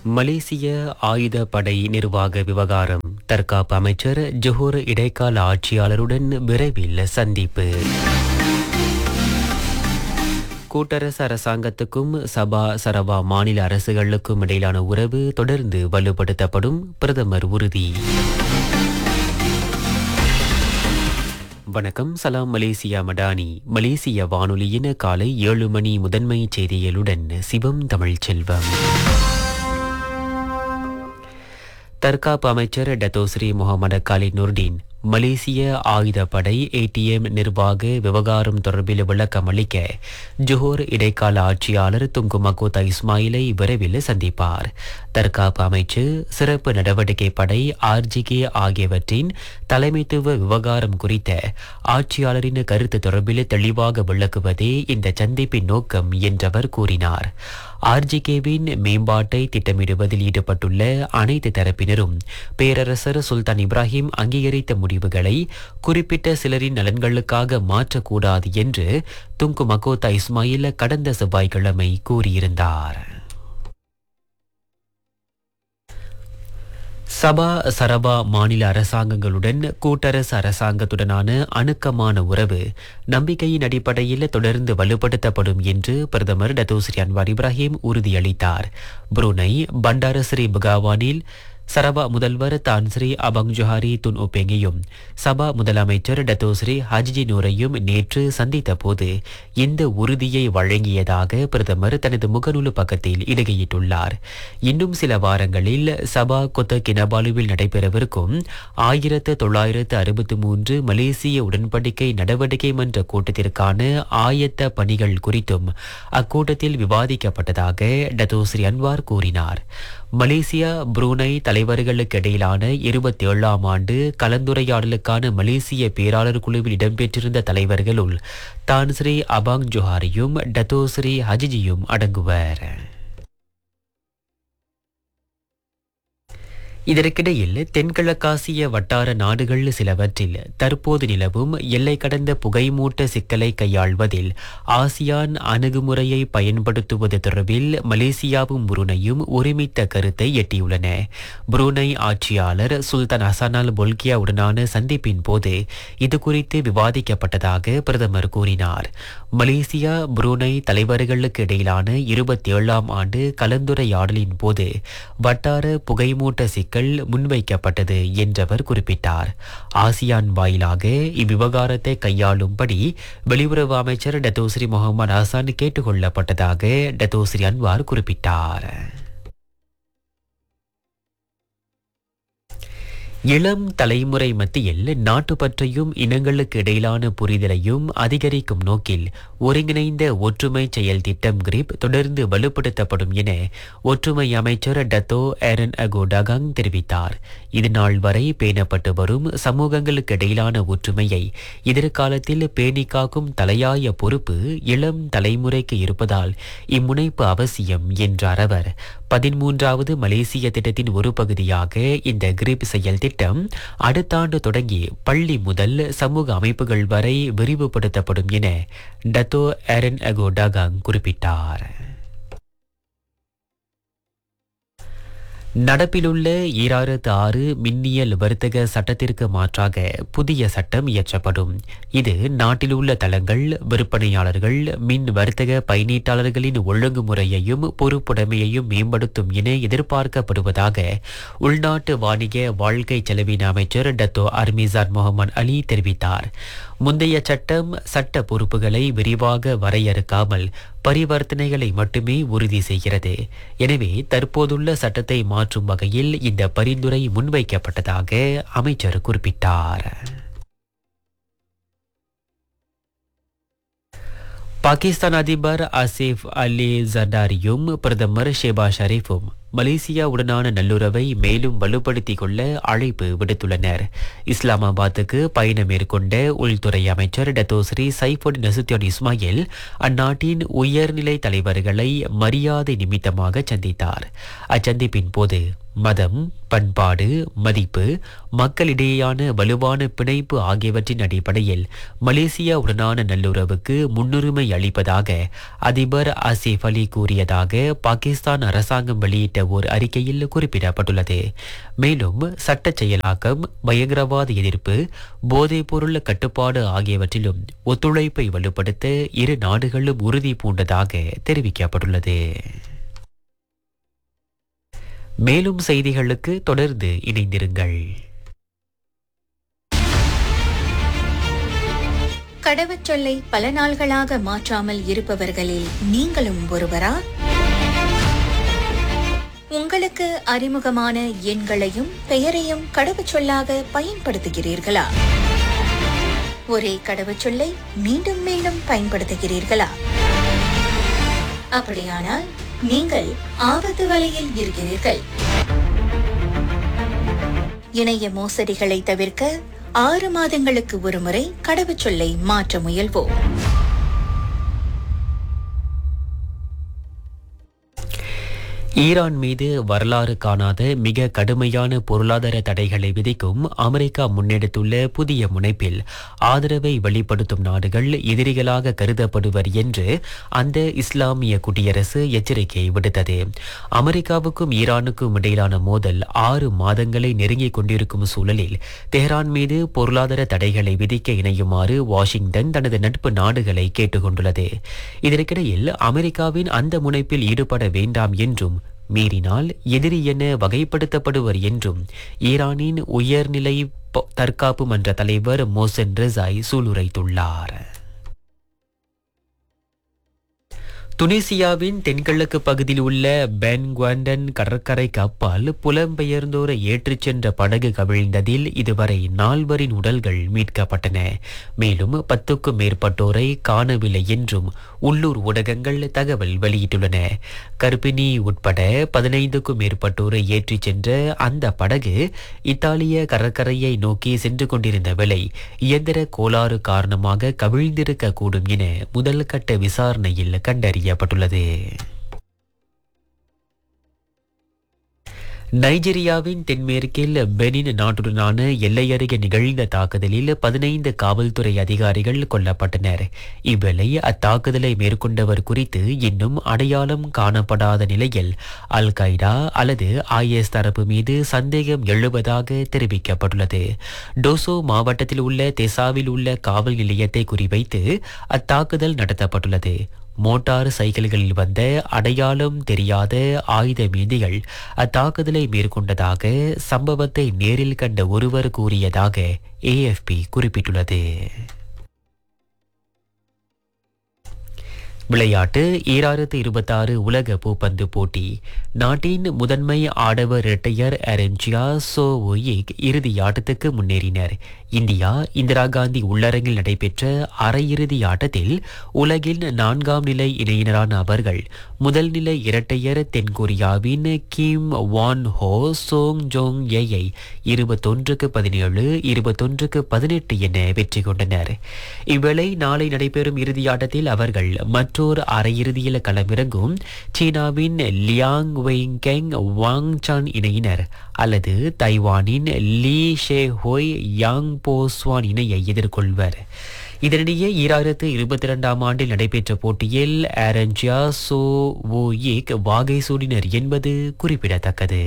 மலேசிய ஆயுதப்படை நிர்வாக விவகாரம் தற்காப்பு அமைச்சர் ஜொஹூர் இடைக்கால ஆட்சியாளருடன் விரைவில் சந்திப்பு கூட்டரசு அரசாங்கத்துக்கும் சபா சரவா மாநில அரசுகளுக்கும் இடையிலான உறவு தொடர்ந்து வலுப்படுத்தப்படும் பிரதமர் உறுதி வணக்கம் சலாம் மலேசியா மடானி மலேசிய வானொலியின் காலை ஏழு மணி முதன்மை செய்திகளுடன் சிவம் தமிழ் செல்வம் தற்காப்பு அமைச்சர் டத்தோஸ்ரீ முகமது காலித் நுர்டீன் மலேசிய ஆயுதப்படை ஏடிஎம் நிர்வாக விவகாரம் தொடர்பில் விளக்கம் அளிக்க ஜோஹர் இடைக்கால ஆட்சியாளர் துங்கு மகோதா இஸ்மாயிலை விரைவில் சந்திப்பார் தற்காப்பு அமைச்சு சிறப்பு நடவடிக்கை படை ஆர்ஜிகே ஆகியவற்றின் தலைமைத்துவ விவகாரம் குறித்த ஆட்சியாளரின் கருத்து தொடர்பில் தெளிவாக விளக்குவதே இந்த சந்திப்பின் நோக்கம் என்றவர் கூறினார் ஆர்ஜிகேவின் மேம்பாட்டை திட்டமிடுவதில் ஈடுபட்டுள்ள அனைத்து தரப்பினரும் பேரரசர் சுல்தான் இப்ராஹிம் அங்கீகரித்த முடிவுகளை குறிப்பிட்ட சிலரின் நலன்களுக்காக மாற்றக்கூடாது என்று துங்கு மகோதா இஸ்மாயில் கடந்த செவ்வாய்க்கிழமை கூறியிருந்தார் சபா சரபா மாநில அரசாங்கங்களுடன் கூட்டரசு அரசாங்கத்துடனான அணுக்கமான உறவு நம்பிக்கையின் அடிப்படையில் தொடர்ந்து வலுப்படுத்தப்படும் என்று பிரதமர் டத்தோஸ்ரீ அன்வார் இப்ராஹிம் உறுதியளித்தார் புருனை பண்டாரஸ்ரீ பகாவானில் சரபா முதல்வர் தான்ஸ்ரீ அபங் ஜொஹாரி துன் ஒபெங்கையும் சபா முதலமைச்சர் டத்தோஸ்ரீ ஹஜ்ஜி நூரையும் நேற்று சந்தித்த போது இந்த உறுதியை வழங்கியதாக பிரதமர் தனது முகநூல் பக்கத்தில் இடுகையிட்டுள்ளார் இன்னும் சில வாரங்களில் சபா கொத்த கினபாலுவில் நடைபெறவிருக்கும் ஆயிரத்து தொள்ளாயிரத்து அறுபத்தி மூன்று மலேசிய உடன்படிக்கை நடவடிக்கை மன்ற கூட்டத்திற்கான ஆயத்த பணிகள் குறித்தும் அக்கூட்டத்தில் விவாதிக்கப்பட்டதாக டத்தோஸ்ரீ அன்வார் கூறினார் மலேசியா புரூனை தலைவர்களுக்கு இடையிலான இருபத்தி ஏழாம் ஆண்டு கலந்துரையாடலுக்கான மலேசிய பேராளர் குழுவில் இடம்பெற்றிருந்த தலைவர்களுள் தான்ஸ்ரீ அபாங் ஜோஹாரியும் டத்தோஸ்ரீ ஹஜிஜியும் அடங்குவர் இதற்கிடையில் தென்கிழக்காசிய வட்டார நாடுகள் சிலவற்றில் தற்போது நிலவும் எல்லை கடந்த புகைமூட்ட சிக்கலை கையாள்வதில் ஆசியான் அணுகுமுறையை பயன்படுத்துவது தொடர்பில் மலேசியாவும் புருனையும் ஒருமித்த கருத்தை எட்டியுள்ளன புருனை ஆட்சியாளர் சுல்தான் ஹசனால் பொல்கியாவுடனான சந்திப்பின் போது இது குறித்து விவாதிக்கப்பட்டதாக பிரதமர் கூறினார் மலேசியா புருனை தலைவர்களுக்கு இடையிலான இருபத்தி ஏழாம் ஆண்டு கலந்துரையாடலின் போது வட்டார புகைமூட்ட சிக்கல் சிக்கல் முன்வைக்கப்பட்டது என்றவர் குறிப்பிட்டார் ஆசியான் வாயிலாக இவ்விவகாரத்தை கையாளும்படி வெளியுறவு அமைச்சர் டத்தோஸ்ரீ முகமது ஹசான் கேட்டுக்கொள்ளப்பட்டதாக டத்தோஸ்ரீ அன்வார் குறிப்பிட்டார் இளம் தலைமுறை மத்தியில் நாட்டுப்பற்றையும் இனங்களுக்கு இடையிலான புரிதலையும் அதிகரிக்கும் நோக்கில் ஒருங்கிணைந்த ஒற்றுமை செயல் திட்டம் கிரிப் தொடர்ந்து வலுப்படுத்தப்படும் என ஒற்றுமை அமைச்சர் டத்தோ ஏரன் அகோ டகாங் தெரிவித்தார் இதுநாள் வரை பேணப்பட்டு வரும் சமூகங்களுக்கு இடையிலான ஒற்றுமையை எதிர்காலத்தில் பேணி காக்கும் தலையாய பொறுப்பு இளம் தலைமுறைக்கு இருப்பதால் இம்முனைப்பு அவசியம் என்றார் அவர் பதிமூன்றாவது மலேசிய திட்டத்தின் ஒரு பகுதியாக இந்த கிரிப் செயல் திட்டம் அடுத்த ஆண்டு தொடங்கி பள்ளி முதல் சமூக அமைப்புகள் வரை விரிவுபடுத்தப்படும் என டத்தோ ஏரன் அகோ டகாங் குறிப்பிட்டார் நடப்பிலுள்ள ஈராயிரத்து ஆறு மின்னியல் வர்த்தக சட்டத்திற்கு மாற்றாக புதிய சட்டம் இயற்றப்படும் இது நாட்டிலுள்ள தளங்கள் விற்பனையாளர்கள் மின் வர்த்தக பயனீட்டாளர்களின் ஒழுங்குமுறையையும் பொறுப்புடைமையையும் மேம்படுத்தும் என எதிர்பார்க்கப்படுவதாக உள்நாட்டு வாணிக வாழ்க்கை செலவின அமைச்சர் டத்தோ அர்மிசான் முகமது அலி தெரிவித்தார் முந்தைய சட்டம் சட்ட பொறுப்புகளை விரிவாக வரையறுக்காமல் பரிவர்த்தனைகளை மட்டுமே உறுதி செய்கிறது எனவே தற்போதுள்ள சட்டத்தை மாற்றும் வகையில் இந்த பரிந்துரை முன்வைக்கப்பட்டதாக அமைச்சர் குறிப்பிட்டார் பாகிஸ்தான் அதிபர் ஆசிஃப் அலி ஜர்டாரியும் பிரதமர் ஷேபா ஷரீஃபும் மலேசியாவுடனான நல்லுறவை மேலும் வலுப்படுத்திக் கொள்ள அழைப்பு விடுத்துள்ளனர் இஸ்லாமாபாத்துக்கு பயணம் மேற்கொண்ட உள்துறை அமைச்சர் டத்தோஸ்ரீ சைஃபுட் நசுத்தியோன் இஸ்மாயில் அந்நாட்டின் உயர்நிலை தலைவர்களை மரியாதை நிமித்தமாக சந்தித்தார் அச்சந்திப்பின் போது மதம் பண்பாடு மதிப்பு மக்களிடையேயான வலுவான பிணைப்பு ஆகியவற்றின் அடிப்படையில் மலேசியாவுடனான நல்லுறவுக்கு முன்னுரிமை அளிப்பதாக அதிபர் ஆசிஃப் அலி கூறியதாக பாகிஸ்தான் அரசாங்கம் வெளியிட்ட ஓர் அறிக்கையில் குறிப்பிடப்பட்டுள்ளது மேலும் சட்ட செயலாக்கம் பயங்கரவாத எதிர்ப்பு போதைப்பொருள் கட்டுப்பாடு ஆகியவற்றிலும் ஒத்துழைப்பை வலுப்படுத்த இரு நாடுகளும் உறுதி பூண்டதாக தெரிவிக்கப்பட்டுள்ளது மேலும் செய்திகளுக்கு தொடர்ந்து இணைந்திருங்கள் கடவுச்சொல்லை பல நாள்களாக மாற்றாமல் இருப்பவர்களில் நீங்களும் ஒருவரா உங்களுக்கு அறிமுகமான எண்களையும் பெயரையும் கடவுச்சொல்லாக பயன்படுத்துகிறீர்களா ஒரே கடவுச்சொல்லை மீண்டும் மீண்டும் பயன்படுத்துகிறீர்களா அப்படியானால் நீங்கள் ஆபத்து வலையில் இருக்கிறீர்கள் இணைய மோசடிகளை தவிர்க்க ஆறு மாதங்களுக்கு ஒருமுறை கடவுச்சொல்லை மாற்ற முயல்வோம் ஈரான் மீது வரலாறு காணாத மிக கடுமையான பொருளாதார தடைகளை விதிக்கும் அமெரிக்கா முன்னெடுத்துள்ள புதிய முனைப்பில் ஆதரவை வெளிப்படுத்தும் நாடுகள் எதிரிகளாக கருதப்படுவர் என்று அந்த இஸ்லாமிய குடியரசு எச்சரிக்கை விடுத்தது அமெரிக்காவுக்கும் ஈரானுக்கும் இடையிலான மோதல் ஆறு மாதங்களை நெருங்கிக் கொண்டிருக்கும் சூழலில் தெஹ்ரான் மீது பொருளாதார தடைகளை விதிக்க இணையுமாறு வாஷிங்டன் தனது நட்பு நாடுகளை கேட்டுக்கொண்டுள்ளது இதற்கிடையில் அமெரிக்காவின் அந்த முனைப்பில் ஈடுபட வேண்டாம் என்றும் மீறினால் எதிரி என வகைப்படுத்தப்படுவர் என்றும் ஈரானின் உயர்நிலை ப- தற்காப்பு மன்ற தலைவர் மோசன் ரெசாய் சூளுரைத்துள்ளார் துனிசியாவின் தென்கிழக்கு பகுதியில் உள்ள பென் குவாண்டன் கடற்கரைக்கு அப்பால் புலம்பெயர்ந்தோரை ஏற்றிச் சென்ற படகு கவிழ்ந்ததில் இதுவரை நால்வரின் உடல்கள் மீட்கப்பட்டன மேலும் பத்துக்கும் மேற்பட்டோரை காணவில்லை என்றும் உள்ளூர் ஊடகங்கள் தகவல் வெளியிட்டுள்ளன கர்ப்பிணி உட்பட பதினைந்துக்கும் மேற்பட்டோரை ஏற்றிச் சென்ற அந்த படகு இத்தாலிய கடற்கரையை நோக்கி சென்று கொண்டிருந்த வேளை இயந்திர கோளாறு காரணமாக கவிழ்ந்திருக்க கூடும் என முதல் கட்ட விசாரணையில் கண்டறியப்பட்டுள்ளது நைஜீரியாவின் தென்மேற்கில் பெனின் நாட்டுடனான எல்லையருகே நிகழ்ந்த தாக்குதலில் பதினைந்து காவல்துறை அதிகாரிகள் கொல்லப்பட்டனர் இவ்வேளை அத்தாக்குதலை மேற்கொண்டவர் குறித்து இன்னும் அடையாளம் காணப்படாத நிலையில் அல் qaeda அல்லது ஐஎஸ் தரப்பு மீது சந்தேகம் எழுவதாக தெரிவிக்கப்பட்டுள்ளது டோசோ மாவட்டத்தில் உள்ள தெசாவில் உள்ள காவல் நிலையத்தை குறிவைத்து அத்தாக்குதல் நடத்தப்பட்டுள்ளது மோட்டார் சைக்கிள்களில் வந்த அடையாளம் தெரியாத ஆயுத மீதிகள் அத்தாக்குதலை மேற்கொண்டதாக சம்பவத்தை நேரில் கண்ட ஒருவர் கூறியதாக ஏஎஃப்பி குறிப்பிட்டுள்ளது விளையாட்டு ஈராயிரத்து இருபத்தாறு உலக பூப்பந்து போட்டி நாட்டின் முதன்மை ஆடவர் இரட்டையர் அரஞ்சியா சோ ஒயிக் இறுதி ஆட்டத்துக்கு முன்னேறினர் இந்தியா இந்திரா காந்தி உள்ளரங்கில் நடைபெற்ற அரையிறுதி ஆட்டத்தில் உலகின் நான்காம் நிலை இணையினரான அவர்கள் முதல் நிலை இரட்டையர் தென்கொரியாவின் கிம் வான் ஹோ சோங் ஜோங் ஏயை இருபத்தொன்றுக்கு பதினேழு இருபத்தொன்றுக்கு பதினெட்டு என வெற்றி கொண்டனர் இவ்வேளை நாளை நடைபெறும் இறுதியாட்டத்தில் அவர்கள் மற்றொரு அரையிறுதியில் களமிறங்கும் சீனாவின் லியாங் வெய்கெங் வாங் சான் இணையினர் அல்லது தைவானின் லீ ஷே ஹோய் யாங் போஸ்வான் இணையை எதிர்கொள்வர் இதனிடையே ஈராயிரத்து இருபத்தி இரண்டாம் ஆண்டில் நடைபெற்ற போட்டியில் ஆரஞ்சியா சோ ஓ ஏக் வாகை சூடினர் என்பது குறிப்பிடத்தக்கது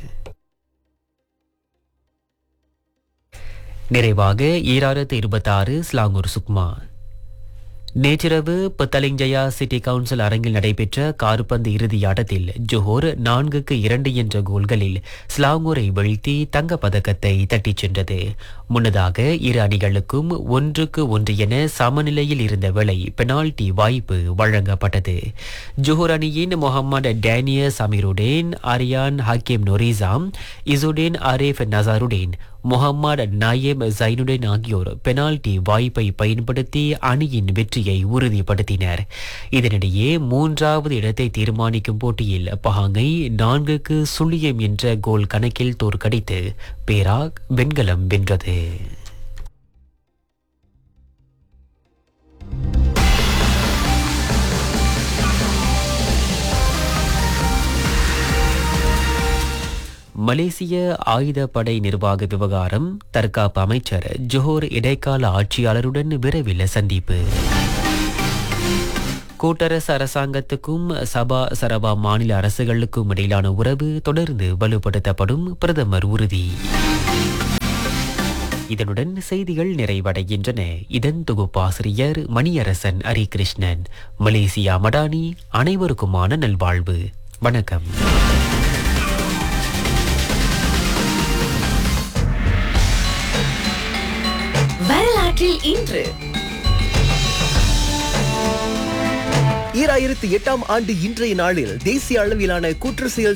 நிறைவாக ஈராயிரத்து இருபத்தாறு ஸ்லாங்கூர் சுக்மா நேற்றிரவு பத்தலிஞ்சயா சிட்டி கவுன்சில் அரங்கில் நடைபெற்ற கார்பந்து இறுதி ஆட்டத்தில் ஜோஹர் நான்குக்கு இரண்டு என்ற கோல்களில் ஸ்லாங்கூரை வீழ்த்தி தங்கப் பதக்கத்தை தட்டிச் சென்றது முன்னதாக இரு அணிகளுக்கும் ஒன்றுக்கு ஒன்று என சமநிலையில் இருந்த வேளை பெனால்டி வாய்ப்பு வழங்கப்பட்டது ஜோஹர் அணியின் முகமது டேனியஸ் அமீருடேன் அரியான் ஹக்கீம் நொரிசாம் இசுடேன் அரேஃப் நசாருடேன் முகமது நாயேப் ஜைனுடன் ஆகியோர் பெனால்டி வாய்ப்பை பயன்படுத்தி அணியின் வெற்றியை உறுதிப்படுத்தினர் இதனிடையே மூன்றாவது இடத்தை தீர்மானிக்கும் போட்டியில் பஹாங்கை நான்குக்கு சுழியம் என்ற கோல் கணக்கில் தோற்கடித்து பேராக் வெண்கலம் வென்றது மலேசிய ஆயுதப்படை நிர்வாக விவகாரம் தற்காப்பு அமைச்சர் ஜோஹர் இடைக்கால ஆட்சியாளருடன் விரைவில் சந்திப்பு கூட்டரசு அரசாங்கத்துக்கும் சபா சரபா மாநில அரசுகளுக்கும் இடையிலான உறவு தொடர்ந்து வலுப்படுத்தப்படும் பிரதமர் உறுதி இதனுடன் செய்திகள் நிறைவடைகின்றன இதன் தொகுப்பாசிரியர் மணியரசன் ஹரிகிருஷ்ணன் மலேசியா மடானி அனைவருக்குமான நல்வாழ்வு வணக்கம் வரலாற்றில் இன்று ஈராயிரத்தி எட்டாம் ஆண்டு இன்றைய நாளில் தேசிய அளவிலான குற்ற செயல்